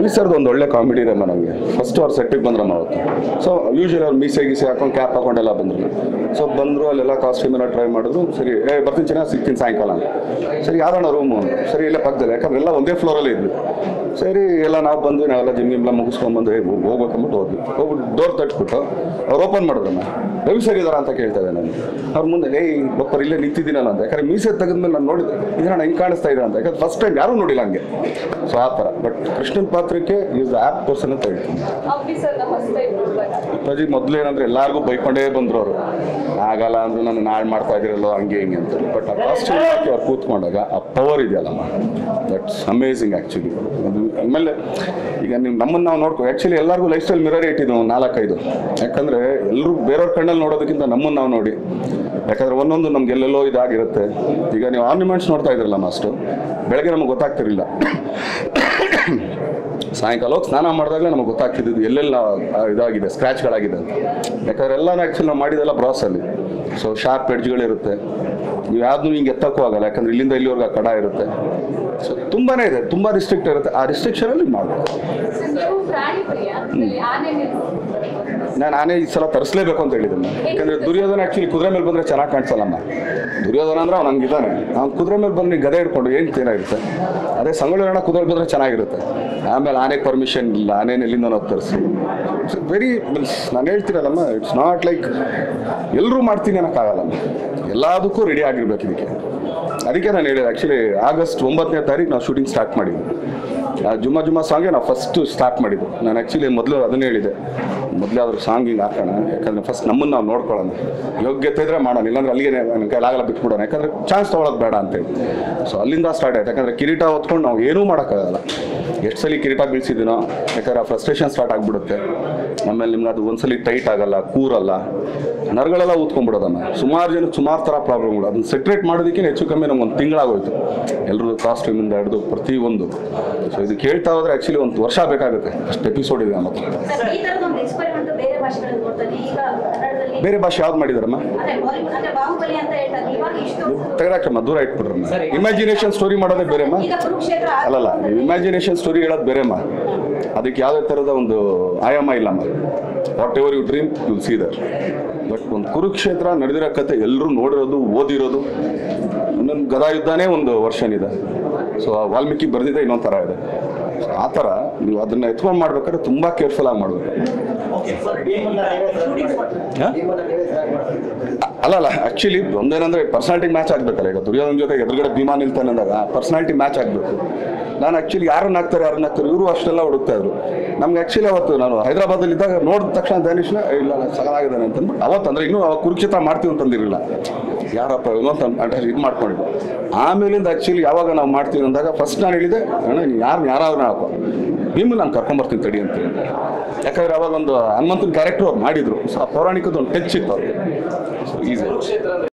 ರವಿ ಸರ್ದು ಒಂದು ಒಳ್ಳೆ ಕಾಮಿಡಿ ರಮ್ಮ ನಮಗೆ ಫಸ್ಟ್ ಅವ್ರು ಸೆಟ್ಟಿಗೆ ಬಂದ್ರಮ್ಮ ಅವತ್ತು ಸೊ ಯೂಶಲಿ ಅವ್ರು ಮೀಸೆ ಗೀಸೆ ಹಾಕೊಂಡು ಕ್ಯಾಪ್ ಹಾಕೊಂಡೆಲ್ಲ ಬಂದ್ರು ಸೊ ಬಂದರು ಅಲ್ಲೆಲ್ಲ ಕಾಸ್ಟ್ಯೂಮ್ ಎಲ್ಲ ಟ್ರೈ ಮಾಡಿದ್ರು ಸರಿ ಏ ಬರ್ತೀನಿ ಚೆನ್ನಾಗಿ ಸಿಗ್ತೀನಿ ಸಾಯಂಕಾಲ ಅಂತ ಸರಿ ಯಾವ್ದಣ್ಣ ರೂಮು ಸರಿ ಇಲ್ಲೇ ಪಕ್ಕದಲ್ಲಿ ಯಾಕಂದ್ರೆ ಎಲ್ಲ ಒಂದೇ ಫ್ಲೋರಲ್ಲಿ ಇದ್ವಿ ಸರಿ ಎಲ್ಲ ನಾವು ಬಂದ್ವಿ ನಾವೆಲ್ಲ ಜಿಮ್ ಗಿಮ್ಲ ಮುಗಿಸ್ಕೊಂಡ್ಬಂದು ಏ ಹೋಗ್ಬೇಕಂದ್ಬಿಟ್ಟು ಹೋದ್ವಿ ಹೋಗ್ಬಿಟ್ಟು ಡೋರ್ ತಟ್ಬಿಟ್ಟು ಅವ್ರು ಓಪನ್ ಮಾಡಿದ್ರಮ್ಮ ರವಿ ಸರ್ ಇದಾರ ಅಂತ ಕೇಳ್ತಾ ಇದ್ದೆ ನಾನು ಅವ್ರ ಮುಂದೆ ಏಯ್ ಒಪ್ಪರ್ ಇಲ್ಲೇ ನಿಂತಿದ್ದೀನಲ್ಲ ಅಂತ ಯಾಕಂದ್ರೆ ಮೀಸೆ ತೆಗೆದ್ಮೇಲೆ ನಾನು ನೋಡಿದೆ ಇದನ್ನ ಹೆಂಗೆ ಕಾಣಿಸ್ತಾ ಇದೆ ಅಂತ ಯಾಕಂದ್ರೆ ಫಸ್ಟ್ ಟೈಮ್ ಯಾರೂ ನೋಡಿಲ್ಲ ಹಂಗೆ ಸೊ ಆ ಥರ ಬಟ್ ಕೃಷ್ಣನ್ ಪಾತ್ರಕ್ಕೆ ಈಸ್ ಆ್ಯಪ್ ಪರ್ಸನ್ ಅಂತ ಹೇಳ್ತೀನಿ ಆಫೀಸರ್ನ ಫಸ್ಟ್ ಟೈಮ್ ನೋಡ್ದಾಗ ಅಪ್ಪಾಜಿ ಮೊದಲು ಏನಂದ್ರೆ ಎಲ್ಲಾರ್ಗೂ ಬೈಕೊಂಡೇ ಬಂದ್ರು ಅವರು ಆಗಲ್ಲ ಅಂದ್ರೆ ನಾನು ನಾಳೆ ಮಾಡ್ತಾ ಇದಿರಲ್ಲೋ ಹಂಗೆ ಹಿಂಗೆ ಅಂತ ಬಟ್ ಆ ಕಾಸ್ಟ್ಯೂಮ್ ಹಾಕಿ ಅವ್ರು ಕೂತ್ಕೊಂಡಾಗ ಆ ಪವರ್ ಇದೆಯಲ್ಲಮ್ಮ ದಟ್ಸ್ ಅಮೇಝಿಂಗ್ ಆ್ಯಕ್ಚುಲಿ ಅದು ಆಮೇಲೆ ಈಗ ನೀವು ನಮ್ಮನ್ನು ನಾವು ನೋಡ್ಕೊ ಆ್ಯಕ್ಚುಲಿ ಎಲ್ಲರಿಗೂ ಲೈಫ್ ಸ್ಟೈಲ್ ಮಿರರ್ ಇಟ್ಟಿದ್ದು ನಾಲ್ಕೈದು ಯಾಕಂದ್ರೆ ಎಲ್ಲರೂ ಬೇರೆಯವ್ರ ಕಣ್ಣಲ್ಲಿ ನೋಡೋದಕ್ಕಿಂತ ನಮ್ಮನ್ನು ನಾವು ನೋಡಿ ಯಾಕಂದ್ರೆ ಒಂದೊಂದು ನಮ್ಗೆ ಎಲ್ಲೆಲ್ಲೋ ಇದಾಗಿರುತ್ತೆ ಈಗ ನೀವು ಆರ್ನಿಮೆಂಟ್ಸ್ ನೋಡ್ತಾ ಇದ್ರಲ್ಲ ಅಷ್ಟು ಬೆಳಗ್ಗೆ ನಮಗೆ ಗೊತ್ತಾಗ್ತಿರಲಿಲ್ಲ ಸಾಯಂಕಾಲ ಹೋಗಿ ಸ್ನಾನ ಮಾಡಿದಾಗಲೇ ನಮಗೆ ಗೊತ್ತಾಗ್ತಿದ್ದು ಎಲ್ಲೆಲ್ಲ ಆ, ಇದಾಗಿದೆ ಸ್ಕ್ರ್ಯಾಚ್ಗಳಾಗಿದೆ ಅಂತ ಯಾಕಂದ್ರೆ ಎಲ್ಲ ಆ್ಯಕ್ಚುಲಿ ನಾವು ಮಾಡಿದೆಲ್ಲ ಬ್ರಾಸಲ್ಲಿ ಸೊ ಶಾರ್ಪ್ ಎಡ್ಜ್ಗಳಿರುತ್ತೆ ನೀವು ಯಾವ್ದು ಹಿಂಗೆ ಎತ್ತಕ್ಕೂ ಆಗಲ್ಲ ಯಾಕಂದ್ರೆ ಇಲ್ಲಿಂದ ಇಲ್ಲಿವರೆಗೆ ಆ ಕಡ ಇರುತ್ತೆ ಸೊ ತುಂಬಾನೇ ಇದೆ ತುಂಬ ರಿಸ್ಟ್ರಿಕ್ಟ್ ಇರುತ್ತೆ ಆ ರಿಸ್ಟ್ರಿಕ್ಷನಲ್ಲಿ ಮಾಡಬೇಕು ನೀವು ಪ್ರಾಣಿ ಪ್ರಿಯ ಅಲ್ಲಿ ಆನೆ ನಿಲ್ಸಿ ನಾನು ಆನೆ ಈ ಸಲ ತರಿಸ್ಲೇಬೇಕು ಅಂತ ಹೇಳಿದ್ದೀನಿ ಯಾಕಂದ್ರೆ ದುರ್ಯೋಧನ ಆ್ಯಕ್ಚುಲಿ ಕುದುರೆ ಮೇಲೆ ಬಂದರೆ ಚೆನ್ನಾಗಿ ಕಾಣಿಸಲ್ಲಮ್ಮ ದುರ್ಯೋಧನ ಅಂದ್ರೆ ಅವ್ನು ಹಂಗಿದ್ದಾನೆ ಅವ್ನು ಕುದುರೆ ಮೇಲೆ ಬಂದು ಗದೆ ಹಿಡ್ಕೊಂಡು ಏನು ಏನಾಗಿರುತ್ತೆ ಅದೇ ಸಂಗೊಳ್ಳಿ ಕುದುರೆ ಬಂದರೆ ಚೆನ್ನಾಗಿರುತ್ತೆ ಆಮೇಲೆ ಆನೆಗೆ ಪರ್ಮಿಷನ್ ಇಲ್ಲ ಆನೆನ ಎಲ್ಲಿಂದ ನಾವು ತರಿಸಿ ಇಟ್ಸ್ ವೆರಿ ಮೀನ್ಸ್ ನಾನು ಹೇಳ್ತೀರಲ್ಲಮ್ಮ ಇಟ್ಸ್ ನಾಟ್ ಲೈಕ್ ಎಲ್ಲರೂ ಮಾಡ್ತೀನಿ ಅನ್ನೋಕ್ಕಾಗಲ್ಲಮ್ಮ ಎಲ್ಲದಕ್ಕೂ ರೆಡಿ ಆಗಿರ್ಬೇಕು ಇದಕ್ಕೆ ಅದಕ್ಕೆ ನಾನು ಹೇಳಿದೆ ಆ್ಯಕ್ಚುಲಿ ಆಗಸ್ಟ್ ಒಂಬತ್ತನೇ ತಾರೀಕು ನಾವು ಶೂಟಿಂಗ್ ಸ್ಟಾರ್ಟ್ ಮಾಡಿದ್ವಿ ಆ ಜುಮ್ಮ ಜುಮ್ಮ ಸಾಂಗೆ ನಾವು ಫಸ್ಟ್ ಸ್ಟಾರ್ಟ್ ಮಾಡಿದ್ದು ನಾನು ಆ್ಯಕ್ಚುಲಿ ಮೊದಲು ಅದನ್ನೇ ಹೇಳಿದೆ ಮೊದಲೇ ಅದ್ರ ಸಾಂಗ್ ಹಿಂಗೆ ಹಾಕೋಣ ಯಾಕಂದ್ರೆ ಫಸ್ಟ್ ನಮ್ಮನ್ನು ನಾವು ನೋಡ್ಕೊಳ್ಳೋಣ ಯೋಗ್ಯತೆ ಇದ್ರೆ ಮಾಡೋಣ ಇಲ್ಲಾಂದ್ರೆ ಅಲ್ಲಿಗೆ ನನ್ನ ಕೈಲಾಗಲ್ಲ ಬಿಟ್ಬಿಡೋಣ ಯಾಕಂದ್ರೆ ಚಾನ್ಸ್ ತೊಗೊಳೋದು ಬೇಡ ಅಂತೇಳಿ ಸೊ ಅಲ್ಲಿಂದ ಸ್ಟಾರ್ಟ್ ಆಯ್ತು ಯಾಕಂದ್ರೆ ಕಿರೀಟ ಹೊತ್ಕೊಂಡು ನಾವು ಏನೂ ಮಾಡೋಕ್ಕಾಗಲ್ಲ ಎಷ್ಟು ಸಲ ಕಿರೀಟ ಬೀಳ್ಸಿದ್ದೀನೋ ಯಾಕಂದ್ರೆ ಆ ಫ್ರಸ್ಟ್ರೇಷನ್ ಸ್ಟಾರ್ಟ್ ಆಗಿಬಿಡುತ್ತೆ ಆಮೇಲೆ ನಿಮ್ಗೆ ಅದು ಒಂದ್ಸಲಿ ಟೈಟ್ ಆಗಲ್ಲ ಕೂರಲ್ಲ ನರಗಳೆಲ್ಲ ಊದ್ಕೊಂಡ್ಬಿಡೋದನ್ನ ಸುಮಾರು ಜನಕ್ಕೆ ಸುಮಾರು ಥರ ಪ್ರಾಬ್ಲಮ್ಗಳು ಅದನ್ನ ಸೆಟ್ರೇಟ್ ಮಾಡೋದಕ್ಕೆ ಹೆಚ್ಚು ಕಮ್ಮಿ ನಮ್ಗೆ ಒಂದು ತಿಂಗಳಾಗೋಯ್ತು ಎಲ್ಲರೂ ಕಾಸ್ಟ್ಯೂಮಿಂದ ಹಿಡಿದು ಪ್ರತಿಯೊಂದು ಸೊ ಇದು ಕೇಳ್ತಾ ಹೋದ್ರೆ ಆ್ಯಕ್ಚುಲಿ ಒಂದು ವರ್ಷ ಬೇಕಾಗುತ್ತೆ ಅಷ್ಟು ಎಪಿಸೋಡ್ ಇದೆ ನಮ್ಮ ಹತ್ರ ಸರ್ ಈ ತರದ ಒಂದು ಎಕ್ಸ್ಪೆರಿಮೆಂಟ್ ಬೇರೆ ಭಾಷೆಗಳಲ್ಲಿ ನೋಡ್ತಾರೆ ಈಗ ಕನ್ನಡದಲ್ಲಿ ಬೇರೆ ಭಾಷೆ ಯಾವ್ದು ಮಾಡಿದಾರಮ್ಮ ಅದೇ ಬಾಲಿವುಡ್ ಅಂದ್ರೆ ಬಾಹುಬಲಿ ಅಂತ ಹೇಳ್ತಾರೆ ಇವಾಗ ಇಷ್ಟು ತೆಗೆದಾಕಮ್ಮ ದೂರ ಇಟ್ಬಿಡ್ರಮ್ಮ ಇಮ್ಯಾಜಿನೇಷನ್ ಸ್ಟೋರಿ ಮಾಡೋದೇ ಬೇರೆಮ್ಮ ಈಗ ಕುರುಕ್ಷೇತ್ರ ಆ- ಅಲ್ಲಲ್ಲ ಇಮ್ಯಾಜಿನೇಷನ್ ಸ್ಟೋರಿ ಹೇಳೋದು ಬೇರೆಮ್ಮ ಅದಕ್ಕೆ ಯಾವುದೇ ಥರದ ಒಂದು ಆಯಾಮ ಇಲ್ಲಮ್ಮ whatever you dream you see there but ಒಂದು ಕುರುಕ್ಷೇತ್ರ ನಡೆದಿರೋ ಕತೆ ಎಲ್ಲರೂ ನೋಡಿರೋದು ಓದಿರೋದು ಇನ್ನೊಂದು ಗದಾ ಯುದ್ಧನೇ ಒಂದು ವರ್ಷನ್ ಇದೆ ಸೊ ವಾಲ್ಮೀಕಿ ಬರೆದಿದೆ ಇನ್ನೊಂದು ಥರ ಇದೆ So ಆ ಥರ ನೀವು ಅದನ್ನ ಎತ್ಕೊಂಡು ಮಾಡ್ಬೇಕಾದ್ರೆ ತುಂಬ ಕೇರ್ಫುಲ್ ಆಗಿ ಮಾಡಬೇಕು ಅಲ್ಲಲ್ಲ ಆಕ್ಚುಲಿ ಒಂದೇನಂದ್ರೆ ಪರ್ಸನಾಲಿಟಿ ಮ್ಯಾಚ್ ಆಗ್ಬೇಕಲ್ಲ ಈಗ ದುರ್ಯೋಧನ ಜೊತೆ ಎದುರುಗಡೆ ಭೀಮಾ ನಿಲ್ತಾನೆ ಅಂದಾಗ ಪರ್ಸನಾಲಿಟಿ ಮ್ಯಾಚ್ ಆಗಬೇಕು ನಾನು ಆಕ್ಚುಲಿ ಯಾರನ್ನ ಹಾಕ್ತಾರೆ ಯಾರನ್ನ ಹಾಕ್ತಾರೆ ಇವರು ಅಷ್ಟೆಲ್ಲ ಹುಡುಕ್ತಾ ಇದ್ರು ನಮ್ಗೆ ಆಕ್ಚುಲಿ ಅವತ್ತು ನಾನು ಹೈದರಾಬಾದಲ್ಲಿ ಇದ್ದಾಗ ನೋಡಿದ ತಕ್ಷಣ ಧನುಷ್ನ "ಏ, ಇಲ್ಲ ಇಲ್ಲ ಚೆನ್ನಾಗಿದ್ದಾನೆ ಅಂತಂದ್ಬಿಟ್ಟು ಅವತ್ತು ಅಂದ್ರೆ ಇನ್ನೂ ಅವಾಗ ಕುರುಕ್ಷೇತ್ರ ಮಾಡ್ತೀವಿ ಅಂತಂದಿರಲಿಲ್ಲ ಯಾರಪ್ಪ ಇವನು ಅಂತ ಇದು ಮಾಡ್ಕೊಂಡಿದ್ದು ಆಮೇಲಿಂದ ಆಕ್ಚುಲಿ ಯಾವಾಗ ನಾವು ಮಾಡ್ತೀವಿ ಅಂದಾಗ ಫಸ್ಟ್ ನಾನು ಹೇಳಿದೆ ಅಣ್ಣ ನೀನು ಯಾರು ಯಾರನ್ನ ಹಾಕೋ ಭೀಮನ್ ನಾನು ಕರ್ಕೊಂಬರ್ತೀನಿ ತಡಿ ಅಂತ ಹೇಳಿದೆ ಯಾಕಂದ್ರೆ ಅವಾಗ ಒಂದು ಹನುಮಂತನ ಕ್ಯಾರೆಕ್ಟರ್ ಅವ್ರು ಮಾಡಿದ್ರು ಸೊ ಆ ಪೌರಾಣಿಕದ ಒಂದು ಟಚ್ ಇತ್ತು ಅವ್ರಿಗೆ ಸೊ ಈಸಿ